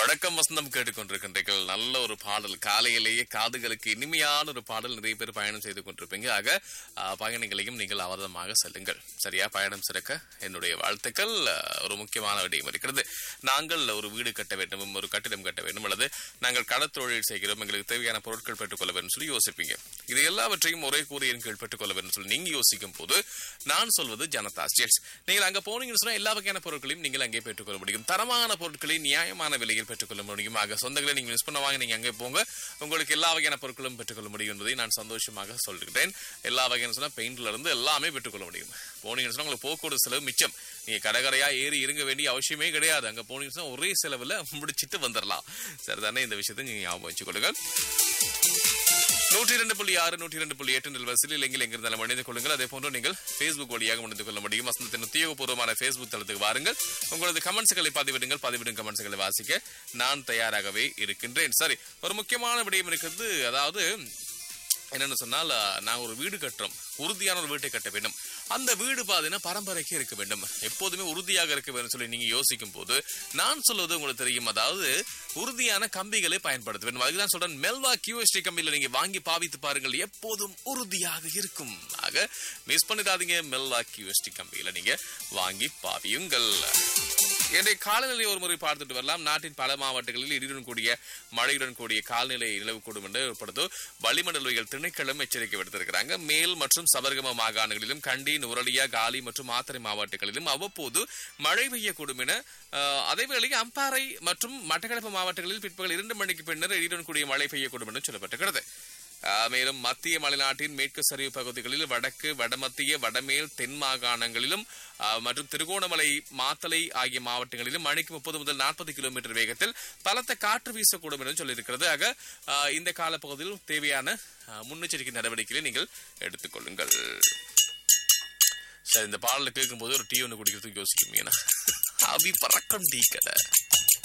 வணக்கம் வசந்தம் கேட்டுக்கொண்டிருக்கின்றீர்கள் நல்ல ஒரு பாடல் காலையிலேயே காதுகளுக்கு இனிமையான ஒரு பாடல் நிறைய பேர் பயணம் செய்து கொண்டிருப்பீங்க ஆக ஆ, பயணிகளையும் நீங்கள் அவதமாக செல்லுங்கள் சரியா பயணம் சிறக்க என்னுடைய வாழ்த்துக்கள் ஆ, ஒரு முக்கியமான விடயம் இருக்கிறது நாங்கள் ஒரு வீடு கட்ட வேண்டும் ஒரு கட்டிடம் கட்ட வேண்டும் அல்லது நாங்கள் கடத்தொழில் செய்கிறோம் எங்களுக்கு தேவையான பொருட்கள் பெற்றுக்கொள்ள வேண்டும் சொல்லி யோசிப்பீங்க இது எல்லாவற்றையும் ஒரே கூறியின் கீழ் பெற்றுக்கொள்ள வேண்டும் சொல்லி நீங்க யோசிக்கும் போது நான் சொல்வது ஜனதா ஸ்டீல்ஸ் நீங்கள் அங்க போனீங்கன்னு சொன்னா எல்லா வகையான பொருட்களையும் நீங்கள் அங்கே பெற்றுக்கொள்ள முடியும் தரமான பொருட்களை நியாயமான விலையில் பெற்றுக்கொள்ள முடியும் ஆக சொந்தங்களை நீங்கள் மிஸ் பண்ணுவாங்க நீங்க அங்கே போங்க உங்களுக்கு எல்லா வகையான பொருட்களும் பெற்றுக்கொள்ள முடியும் என்பதை நான் சந்தோஷமாக சொல்கிறேன் எல்லா வகையான சொன்னா பெயிண்ட்ல இருந்து எல்லாமே பெற்றுக்கொள்ள முடியும் போனீங்கன்னு சொன்னா உங்களுக்கு போக்குவரத்து செலவு மிச்சம் நீங்க கடற்கரையா ஏறி இருங்க வேண்டிய அவசியமே கிடையாது அங்க போனீங்கன்னு சொன்னா ஒரே செலவுல முடிச்சிட்டு வந்துடலாம் சரிதானே இந்த விஷயத்தை நீங்க ஞாபகம் வச்சுக்கொள்ளுங்க நூற்றி இரண்டு புள்ளி ஆறு நூற்றி இரண்டு புள்ளி எட்டு நிலவரசில் இல்லைங்கில் எங்கிருந்தாலும் இணைந்து கொள்ளுங்கள் அதே போன்று நீங்கள் Facebook வழியாக முடிந்து கொள்ள முடியும் வசந்தத்தின் உத்தியோகபூர்வமான Facebook தளத்துக்கு வாருங்கள் உங்களது கமெண்ட்ஸ்களை பதிவிடுங்கள் பதிவிடும் கமெண்ட்ஸ்களை வாசிக்க நான் தயாராகவே இருக்கின்றேன் சரி ஒரு முக்கியமான விடயம் இருக்கிறது அதாவது என்னன்னு சொன்னால் அஹ், நாங்க ஒரு வீடு கட்டுறோம் உறுதியான ஒரு வீட்டை கட்ட வேண்டும் அந்த வீடு பாத்தீங்கன்னா பரம்பரைக்கு இருக்க வேண்டும் எப்போதுமே உறுதியாக இருக்க வேண்டும் சொல்லி நீங்க யோசிக்கும் போது நான் சொல்வது உங்களுக்கு தெரியும் அதாவது உறுதியான கம்பிகளை பயன்படுத்த வேண்டும் அதுதான் சொல்றேன் மெல்வா கியூஎஸ்டி கம்பியில நீங்க வாங்கி பாவித்து பாருங்கள் எப்போதும் உறுதியாக இருக்கும் ஆக மிஸ் பண்ணிடாதீங்க மெல்வா கியூஎஸ்டி கம்பியில நீங்க வாங்கி பாவியுங்கள் இன்றைய காலநிலை ஒரு முறை பார்த்துட்டு வரலாம் நாட்டின் பல மாவட்டங்களில் இடியுடன் கூடிய மழையுடன் கூடிய காலநிலை நிலவக்கூடும் என்று பொறுத்து வளிமண்டலவியல் திணைக்களம் எச்சரிக்கை விடுத்திருக்கிறாங்க மேல் மற்றும் சபர்கம மாகாணங்களிலும் கண்டி நுரலியா காலி மற்றும் மாத்தறை மாவட்டங்களிலும் அவ்வப்போது மழை பெய்யக்கூடும் என அஹ், அதேவேளை அம்பாறை மற்றும் மட்டக்களப்பு மாவட்டங்களில் பிற்பகல் இரண்டு மணிக்கு பின்னர் இடியுடன் கூடிய மழை பெய்யக்கூடும் என சொல்லப்பட்டிருக்கிறது ஆஹ் மேலும் மத்திய மலைநாட்டின் மேற்கு சரிவு பகுதிகளில் வடக்கு வடமத்திய வடமேல் தென் மாகாணங்களிலும் ஆஹ் மற்றும் திருகோணமலை மாத்தலை ஆகிய மாவட்டங்களிலும் மணிக்கு முப்பது முதல் நாற்பது கிலோமீட்டர் வேகத்தில் பலத்த காற்று வீசக்கூடும் என்று சொல்லியிருக்கிறது ஆக ஆஹ் இந்த காலப்பகுதியில் தேவையான ஆஹ் முன்னெச்சரிக்கை நடவடிக்கைகளை நீங்கள் எடுத்துக்கொள்ளுங்கள் சரி இந்த பாடலை கேட்கும்போது ஒரு டீ ஒன்று குடிக்கிறதுக்கு யோசிக்கும் ஏன்னா அபி பறக்கம் டீ கடை